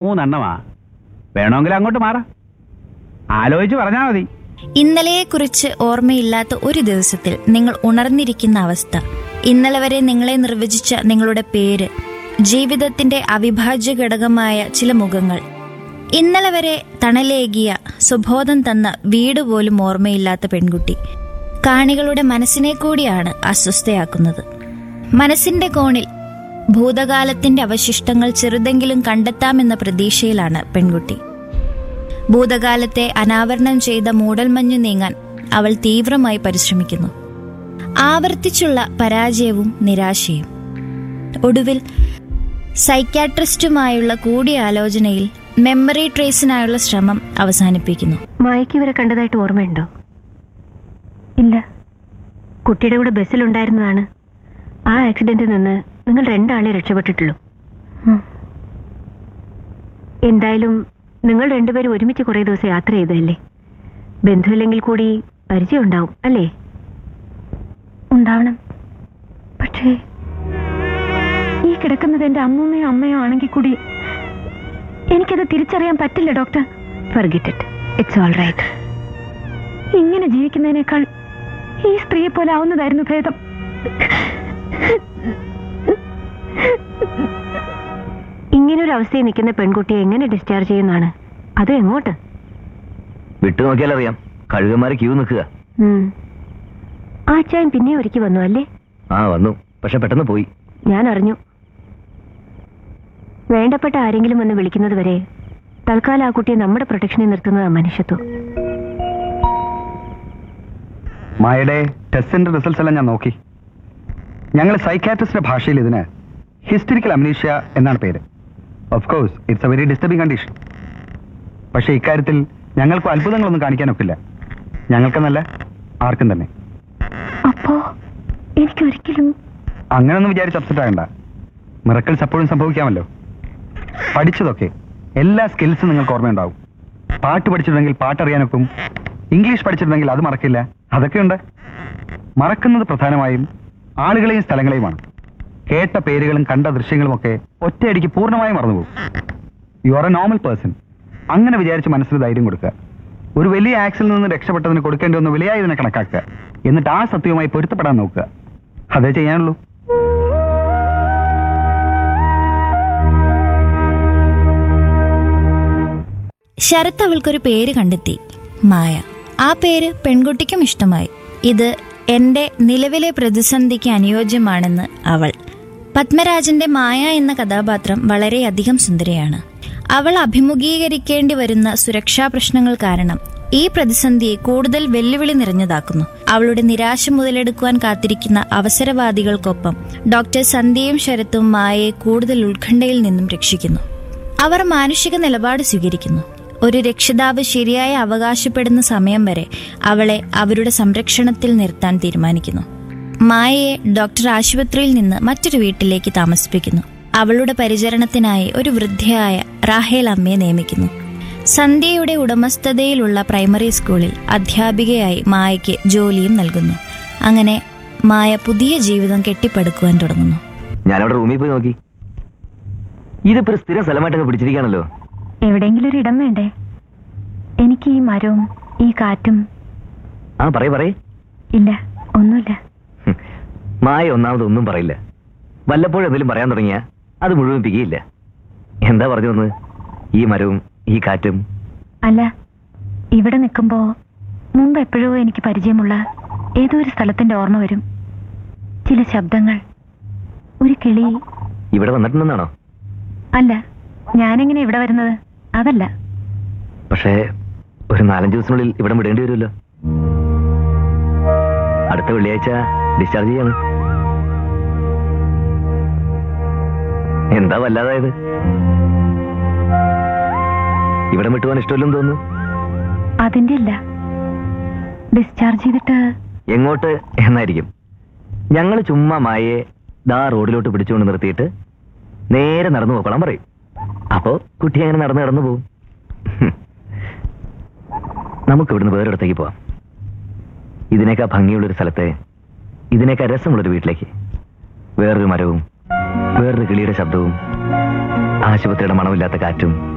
മൂന്നെണ്ണമാ വേണമെങ്കിൽ അങ്ങോട്ട് മാറാം ആലോചിച്ച് പറഞ്ഞാൽ മതി ഇന്നലെയെക്കുറിച്ച് ഓർമ്മയില്ലാത്ത ഒരു ദിവസത്തിൽ നിങ്ങൾ ഉണർന്നിരിക്കുന്ന അവസ്ഥ ഇന്നലെ വരെ നിങ്ങളെ നിർവചിച്ച നിങ്ങളുടെ പേര് ജീവിതത്തിന്റെ അവിഭാജ്യ ഘടകമായ ചില മുഖങ്ങൾ ഇന്നലെ വരെ തണലേകിയ സുബോധം തന്ന വീട് പോലും ഓർമ്മയില്ലാത്ത പെൺകുട്ടി കാണികളുടെ മനസ്സിനെ കൂടിയാണ് അസ്വസ്ഥയാക്കുന്നത് മനസ്സിന്റെ കോണിൽ ഭൂതകാലത്തിന്റെ അവശിഷ്ടങ്ങൾ ചെറുതെങ്കിലും കണ്ടെത്താമെന്ന പ്രതീക്ഷയിലാണ് പെൺകുട്ടി ഭൂതകാലത്തെ അനാവരണം ചെയ്ത മൂടൽമഞ്ഞു നീങ്ങാൻ അവൾ തീവ്രമായി പരിശ്രമിക്കുന്നു ആവർത്തിച്ചുള്ള പരാജയവും നിരാശയും ഒടുവിൽ സൈക്യാട്രിസ്റ്റുമായുള്ള കൂടിയാലോചനയിൽ മെമ്മറി ട്രേസിനായുള്ള ശ്രമം അവസാനിപ്പിക്കുന്നു മായയ്ക്ക് ഇവരെ കണ്ടതായിട്ട് ഓർമ്മയുണ്ടോ ഇല്ല കുട്ടിയുടെ കൂടെ ബസ്സിലുണ്ടായിരുന്നതാണ് ആ ആക്സിഡന്റിൽ നിന്ന് നിങ്ങൾ രണ്ടാളെ രക്ഷപ്പെട്ടിട്ടുള്ളൂ എന്തായാലും നിങ്ങൾ രണ്ടുപേരും ഒരുമിച്ച് കുറേ ദിവസം യാത്ര ചെയ്തതല്ലേ ബന്ധുവില്ലെങ്കിൽ കൂടി പരിചയം ഉണ്ടാവും അല്ലേ ഉണ്ടാവണം പക്ഷേ ഈ കിടക്കുന്നത് എന്റെ അമ്മൂമ്മയോ അമ്മയോ ആണെങ്കിൽ കൂടി എനിക്കത് തിരിച്ചറിയാൻ പറ്റില്ല doctor forget it it's all right ഇങ്ങനെ ജീവിക്കുന്നതിനേക്കാൾ ഈ സ്ത്രീയെ പോലെ ആവുന്നതായിരുന്നു ഭേദം ഇങ്ങനൊരു അവസ്ഥയിൽ നിൽക്കുന്ന പെൺകുട്ടിയെ എങ്ങനെ ഡിസ്ചാർജ് ചെയ്യുന്നതാണ് അത് എങ്ങോട്ട് വിട്ടു നോക്കിയാൽ അറിയാം കഴുകന്മാരെ ക്യൂ നിൽക്കുക ഉം. ആ അച്ചായൻ പിന്നെ ഒരുക്കി വന്നു അല്ലേ ആ വന്നു പക്ഷെ പെട്ടെന്ന് പോയി ഞാൻ അറിഞ്ഞു വേണ്ടപ്പെട്ട ആരെങ്കിലും വന്ന് വിളിക്കുന്നത് വരെ തൽക്കാലം ആ കുട്ടിയെ നമ്മുടെ പ്രൊട്ടക്ഷനിൽ നിർത്തുന്നതാണ് മനുഷ്യത്വം മായയുടെ ടെസ്റ്റിന്റെ റിസൾട്ട്സ് എല്ലാം ഞാൻ നോക്കി ഞങ്ങൾ സൈക്കാട്രിസ്റ്റിന്റെ ഭാഷയിൽ ഇതിന് ഹിസ്റ്ററിക്കൽ അമ്നീഷ്യ എന്നാണ് പേര് of course it's a very disturbing condition പക്ഷേ ഇക്കാര്യത്തിൽ ഞങ്ങൾക്ക് അത്ഭുതങ്ങളൊന്നും കാണിക്കാനൊക്കില്ല ഞങ്ങൾക്കെന്നല്ല ആർക്കും തന്നെ അപ്പോ എനിക്കൊരിക്കലും അങ്ങനൊന്നും വിചാരിച്ച് അപ്സെറ്റ് ആകണ്ട മിറക്കിൾസ് എപ്പോഴും സംഭവിക്കാമല്ലോ പഠിച്ചതൊക്കെ എല്ലാ സ്കിൽസും നിങ്ങൾക്ക് ഓർമ്മയുണ്ടാവും പാട്ട് പഠിച്ചിട്ടുണ്ടെങ്കിൽ പാട്ടറിയാനൊക്കും ഇംഗ്ലീഷ് പഠിച്ചിട്ടുണ്ടെങ്കിൽ അത് മറക്കില്ല അതൊക്കെയുണ്ട് മറക്കുന്നത് പ്രധാനമായും ആളുകളെയും സ്ഥലങ്ങളെയുമാണ് കേട്ട പേരുകളും കണ്ട ദൃശ്യങ്ങളും ഒക്കെ ഒറ്റയടിക്ക് പൂർണ്ണമായും മറന്നുപോകും you are a normal person അങ്ങനെ വിചാരിച്ച് മനസ്സിൽ ധൈര്യം കൊടുക്കുക ഒരു വലിയ ആക്സിൽ നിന്ന് രക്ഷപ്പെട്ടതിന് കൊടുക്കേണ്ടി വന്ന വിലയായി ഇതിനെ കണക്കാക്കുക എന്നിട്ട് ആ സത്യവുമായി പൊരുത്തപ്പെടാൻ നോക്കുക അതേ ചെയ്യാനുള്ളൂ ശരത്ത് അവൾക്കൊരു പേര് കണ്ടെത്തി മായ ആ പേര് പെൺകുട്ടിക്കും ഇഷ്ടമായി ഇത് എന്റെ നിലവിലെ പ്രതിസന്ധിക്ക് അനുയോജ്യമാണെന്ന് അവൾ പത്മരാജന്റെ മായ എന്ന കഥാപാത്രം വളരെയധികം സുന്ദരിയാണ് അവൾ അഭിമുഖീകരിക്കേണ്ടി വരുന്ന സുരക്ഷാ പ്രശ്നങ്ങൾ കാരണം ഈ പ്രതിസന്ധിയെ കൂടുതൽ വെല്ലുവിളി നിറഞ്ഞതാക്കുന്നു അവളുടെ നിരാശ മുതലെടുക്കുവാൻ കാത്തിരിക്കുന്ന അവസരവാദികൾക്കൊപ്പം ഡോക്ടർ സന്ധ്യയും ശരത്തും മായയെ കൂടുതൽ ഉത്കണ്ഠയിൽ നിന്നും രക്ഷിക്കുന്നു അവർ മാനുഷിക നിലപാട് സ്വീകരിക്കുന്നു ഒരു രക്ഷിതാവ് ശരിയായി അവകാശപ്പെടുന്ന സമയം വരെ അവളെ അവരുടെ സംരക്ഷണത്തിൽ നിർത്താൻ തീരുമാനിക്കുന്നു മായയെ ഡോക്ടർ ആശുപത്രിയിൽ നിന്ന് മറ്റൊരു വീട്ടിലേക്ക് താമസിപ്പിക്കുന്നു അവളുടെ പരിചരണത്തിനായി ഒരു വൃദ്ധയായ റാഹേൽ അമ്മയെ നിയമിക്കുന്നു സന്ധ്യയുടെ ഉടമസ്ഥതയിലുള്ള പ്രൈമറി സ്കൂളിൽ അധ്യാപികയായി മായയ്ക്ക് ജോലിയും നൽകുന്നു അങ്ങനെ മായ പുതിയ ജീവിതം കെട്ടിപ്പടുക്കുവാൻ തുടങ്ങുന്നു ഞാനവിടെ റൂമിൽ പോയി നോക്കി ഇതിപ്പോ ഒരു സ്ഥിരം സ്ഥലമായിട്ടൊക്കെ പിടിച്ചിരിക്കുകയാണല്ലോ എവിടെയെങ്കിലും ഒരു ഇടം വേണ്ടേ എനിക്ക് ഈ മരവും ഈ കാറ്റും ആ പറയ് പറയ് ഇല്ല ഒന്നുമില്ല ഹും. മായ ഒന്നാമത് ഒന്നും പറയില്ല വല്ലപ്പോഴും എന്തെങ്കിലും പറയാൻ തുടങ്ങിയ അത് മുഴുവിപ്പിക്കുകയില്ല എന്താ പറഞ്ഞു വന്നത് ഈ മരവും ഈ കാറ്റും അല്ല ഇവിടെ നിൽക്കുമ്പോ മുമ്പ് എപ്പോഴോ എനിക്ക് പരിചയമുള്ള ഏതോ ഒരു സ്ഥലത്തിന്റെ ഓർമ്മ വരും ചില ശബ്ദങ്ങൾ ഒരു കിളി ഇവിടെ വന്നിട്ടുണ്ടെന്നാണോ അല്ല ഞാനെങ്ങനെ ഇവിടെ വരുന്നത് അതല്ല പക്ഷേ ഒരു നാലഞ്ച് ദിവസത്തിനുള്ളിൽ ഇവിടെ വിടേണ്ടി വരുമല്ലോ അടുത്ത വെള്ളിയാഴ്ച ഡിസ്ചാർജ് ചെയ്യാണ് എന്താ വല്ലാതായത് ഇവിടെ വിട്ടുപോകാൻ ഇഷ്ടമില്ലെന്ന് തോന്നുന്നു അതിന്റെ ഇല്ല ഡിസ്ചാർജ് ചെയ്തിട്ട് എങ്ങോട്ട് എന്നായിരിക്കും ഞങ്ങൾ ചുമ്മാ മായയെ ദാ റോഡിലോട്ട് പിടിച്ചുകൊണ്ട് നിർത്തിയിട്ട് നേരെ നടന്നു പോക്കോളാൻ പറയും അപ്പോ കുട്ടി അങ്ങനെ നടന്ന് നടന്നു പോകും ഹും. നമുക്ക് ഇവിടുന്ന് വേറൊരിടത്തേക്ക് പോവാം ഇതിനേക്കാ ഭംഗിയുള്ളൊരു സ്ഥലത്തെ ഇതിനേക്കാ രസമുള്ളൊരു വീട്ടിലേക്ക് വേറൊരു മരവും വേറൊരു കിളിയുടെ ശബ്ദവും ആശുപത്രിയുടെ മണമില്ലാത്ത കാറ്റും